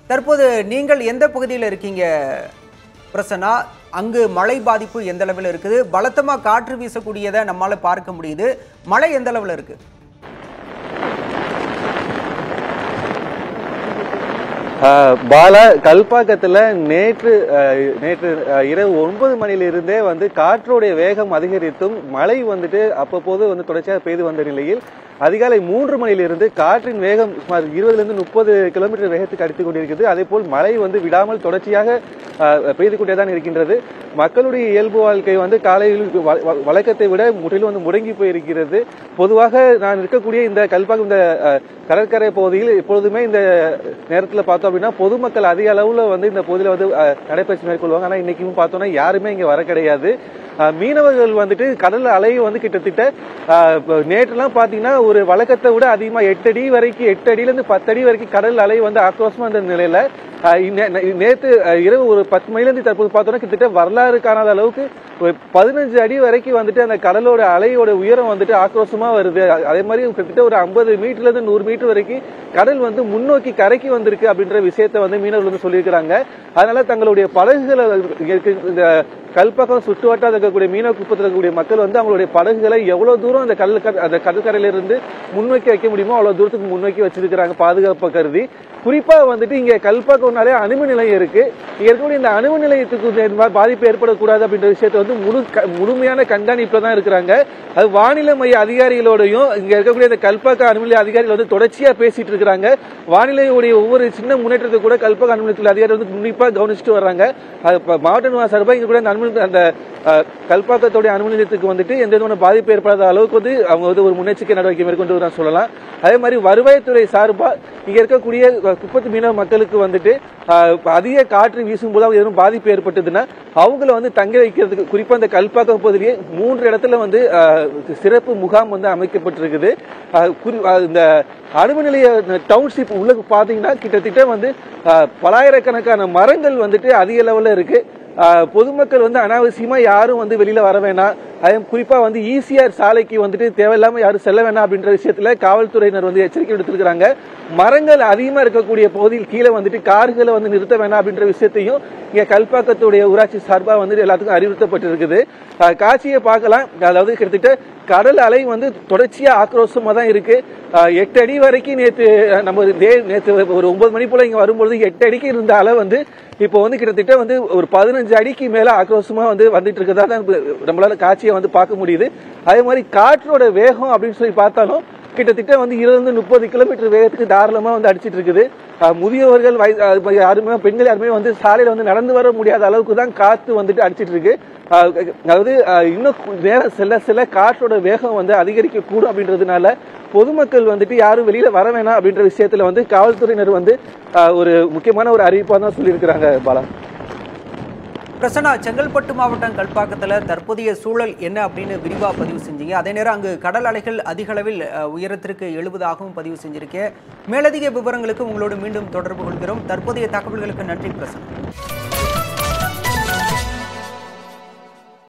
தற்போது நீங்கள் எந்த பகுதியில் இருக்கீங்க பிரசன்னா அங்கு மழை பாதிப்பு எந்த அளவில் இருக்குது பலத்தமா காற்று வீசக்கூடியதை நம்மால பார்க்க முடியுது மழை எந்த அளவில் இருக்கு ஆஹ் பாலா கல்பாக்கத்துல நேற்று ஆஹ் நேற்று ஆஹ் இரவு ஒன்பது மணியிலிருந்தே வந்து காற்றோடைய வேகம் அதிகரித்தும் மழை வந்துட்டு அப்பப்போது வந்து தொடர்ச்சியாக பெய்து வந்த நிலையில் அதிகாலை மூன்று மணியிலிருந்து காற்றின் வேகம் சுமார் இருபதுலேருந்து முப்பது கிலோமீட்டர் வேகத்துக்கு அடித்துக் கொண்டிருக்கிறது அதே போல் மழை வந்து விடாமல் தொடர்ச்சியாக ஆஹ் பெய்து கொண்டே தான் இருக்கின்றது மக்களுடைய இயல்பு வாழ்க்கை வந்து காலையில் வ- வ- வழக்கத்தை விட முற்றிலும் வந்து முடங்கி போயிருக்கிறது பொதுவாக நான் இருக்கக்கூடிய இந்த கல்பாக்கம் இந்த ஆஹ், கடற்கரை பகுதியில் எப்பொழுதுமே இந்த நேரத்தில் பார்த்தோம் அப்படின்னா பொதுமக்கள் அதிக அளவுல வந்து இந்த பகுதியில் வந்து ஆஹ், நடைபயிற்சி மேற்கொள்வாங்க ஆனா இன்னைக்கும் பார்த்தோம்னா யாருமே இங்க வர கிடையாது ஆஹ், மீனவர்கள் வந்துட்டு கடல் அலை வந்து கிட்டத்தட்ட ஆஹ், இப்ப நேற்றுலாம் பாத்தீங்கன்னா ஒரு வழக்கத்தை விட அதிகமா எட்டு அடி வரைக்கும் எட்டு அடியில இருந்து பத்து அடி வரைக்கும் கடல் அலை வந்து ஆக்ரோஷமா இருந்த நிலையில ஆஹ், இன்னே- நே- நேத்து ஆஹ், இரவு ஒரு பத்து மணிலேருந்து தற்போது பார்த்தோம்னா கிட்டத்தட்ட வரலாறு காணாத அளவுக்கு ஒரு பதினஞ்சு அடி வரைக்கும் வந்துட்டு அந்த கடலோட அலையோட உயரம் வந்துட்டு ஆக்ரோஷமா வருது அ- அதே மாதிரி கிட்டத்தட்ட ஒரு ஐம்பது மீட்டர்ல இருந்து நூறு மீட்டர் வரைக்கும் கடல் வந்து முன்னோக்கி கரைக்கு வந்திருக்கு அப்படின்ற விஷயத்தை வந்து மீனவர்கள் வந்து சொல்லியிருக்கிறாங்க அதனால தங்களுடைய படகுகளை இங்க இருக்க இந்த கல்பக்கம் சுற்று வட்டாரத்தில் இருக்கக்கூடிய மீனவ குப்பத்தில் இருக்கக்கூடிய மக்கள் வந்து அவங்களுடைய படகுகளை எவ்வளவு தூரம் அந்த கடல் அந்த கடற்கரையில இருந்து முன்னோக்கி வைக்க முடியுமோ அவ்வளவு தூரத்துக்கு முன்னோக்கி வச்சிருக்கிறாங்க பாதுகாப்பை கருதி குறிப்பா வந்துட்டு இங்க கல்பாக்கம்னாலே அணுமின் நிலையம் இருக்கு இங்க இருக்கக்கூடிய இந்த அணுமின் நிலையத்துக்கு இந்த மாதிரி பாதிப்பு ஏற்படக்கூடாது அப்படின்ற விஷயத்தை வந்து முழு க- முழுமையான கண்காணிப்புல தான் இருக்கிறாங்க அது வானிலை மைய அதிகாரிகளோடையும் இங்க இருக்கக்கூடிய இந்த கல்பாக்க அணுமின் நிலைய அதிகாரிகள் வந்து தொடர்ச்சியா பேசிட்டு இருக்கிறாங்க வானிலையுடைய ஒவ்வொரு சின்ன முன்னேற்றத்தை கூட கல்பாக்க அணுமின் நிலைய அதிகாரி வந்து உன்னிப்பா கவனிச்சுட்டு வர்றாங்க அது இப்ப மாவட்ட நிர்வாக சார்பாக இங்க கூட அந்த அணுமின் அந்த அஹ், கல்பாக்கத்தோடைய அணுமின் நிலையத்துக்கு வந்துட்டு எந்த விதமான பாதிப்பு ஏற்படாத அளவுக்கு வந்து அவங்க வந்து ஒரு முன்னெச்சரிக்கை நடவடிக்கை மேற்கொண்டு வராங்க சொல்லலாம் அதே மாதிரி வருவாய்த்துறை சார்பா இங்க இருக்கக்கூடிய அஹ், குப்பத்து மீனவ மக்களுக்கு வந்துட்டு அஹ், அதிக காற்று வீசும்போது அவங்க எதுவும் பாதிப்பு ஏற்பட்டதுன்னா அவங்கள வந்து தங்க வைக்கிறதுக்கு குறிப்பா இந்த கல்பாக்கம் பகுதியிலேயே மூன்று இடத்துல வந்து அஹ், சிறப்பு முகாம் வந்து அமைக்கப்பட்டிருக்குது அஹ், குறி- அஹ், இந்த அணுமின் நிலைய டவுன்ஷிப் உள்ள பாத்தீங்கன்னா கிட்டத்தட்ட வந்து அஹ், பலாயிரக்கணக்கான மரங்கள் வந்துட்டு அதிக லெவல்ல இருக்கு ஆஹ் பொதுமக்கள் வந்து அனாவசியமா யாரும் வந்து வெளியில வர வேணாம் அதே குறிப்பா வந்து ஈசிஆர் சாலைக்கு வந்துட்டு தேவையில்லாம யாரும் செல்ல வேணாம் அப்படின்ற விஷயத்துல காவல்துறையினர் வந்து எச்சரிக்கை விடுத்திருக்கிறாங்க மரங்கள் அதிகமா இருக்கக்கூடிய பகுதியில் கீழே வந்துட்டு கார்களை வந்து நிறுத்த வேணாம் அப்படின்ற விஷயத்தையும் இங்க கல்பாக்கத்துடைய ஊராட்சி சார்பா வந்து எல்லாத்துக்கும் அறிவுறுத்தப்பட்டிருக்குது ஆஹ் காட்சியை பார்க்கலாம் அதாவது கிட்டத்தட்ட கடல் அலை வந்து தொடர்ச்சியா ஆக்ரோஷமா தான் இருக்கு ஆஹ் எட்டு அடி வரைக்கும் நேத்து அஹ், நம்ம தே- நேத்து ஒரு ஒன்பது மணி போல இங்க வரும்பொழுது எட்டு அடிக்கு இருந்த அலை வந்து இப்போ வந்து கிட்டத்தட்ட வந்து ஒரு பதினஞ்சு அடிக்கு மேல ஆக்ரோஷமா வந்து வந்துட்டு இருக்கதா தான் இப்ப நம்மளால காட்சியை வந்து பார்க்க முடியுது அதே மாதிரி காற்றோட வேகம் அப்படின்னு சொல்லி பார்த்தாலும் கிட்டத்தட்ட வந்து இருபது முப்பது கிலோமீட்டர் வேகத்துக்கு தாராளமா வந்து அடிச்சிட்டு இருக்குது ஆஹ் முதியவர்கள் வய- ஆஹ் யாருமே பெண்கள் யாருமே வந்து சாலையில வந்து நடந்து வர முடியாத அளவுக்கு தான் காத்து வந்துட்டு அடிச்சிட்டு இருக்கு ஆஹ் அதாவது ஆஹ் இன்னும் கு- நேரம் செல்ல செல்ல காற்றோட வேகம் வந்து அதிகரிக்க கூடும் அப்படின்றதுனால பொதுமக்கள் வந்துட்டு யாரும் வெளியில வர வேணாம் அப்படின்ற விஷயத்துல வந்து காவல்துறையினர் வந்து ஆஹ் ஒரு முக்கியமான ஒரு அறிவிப்பா தான் சொல்லியிருக்கிறாங்க பாலா பிரசன்னா செங்கல்பட்டு மாவட்டம் கல்பாக்கத்துல தற்போதைய சூழல் என்ன அப்படின்னு விரிவா பதிவு செஞ்சீங்க அதே நேரம் அங்கு கடல் அலைகள் அதிக அளவில் அஹ், உயரத்திற்கு எழுபதாகவும் பதிவு செஞ்சிருக்கேன் மேலதிக விவரங்களுக்கு உங்களோடு மீண்டும் தொடர்பு கொள்கிறோம் தற்போதைய தகவல்களுக்கு நன்றி பிரசன்னா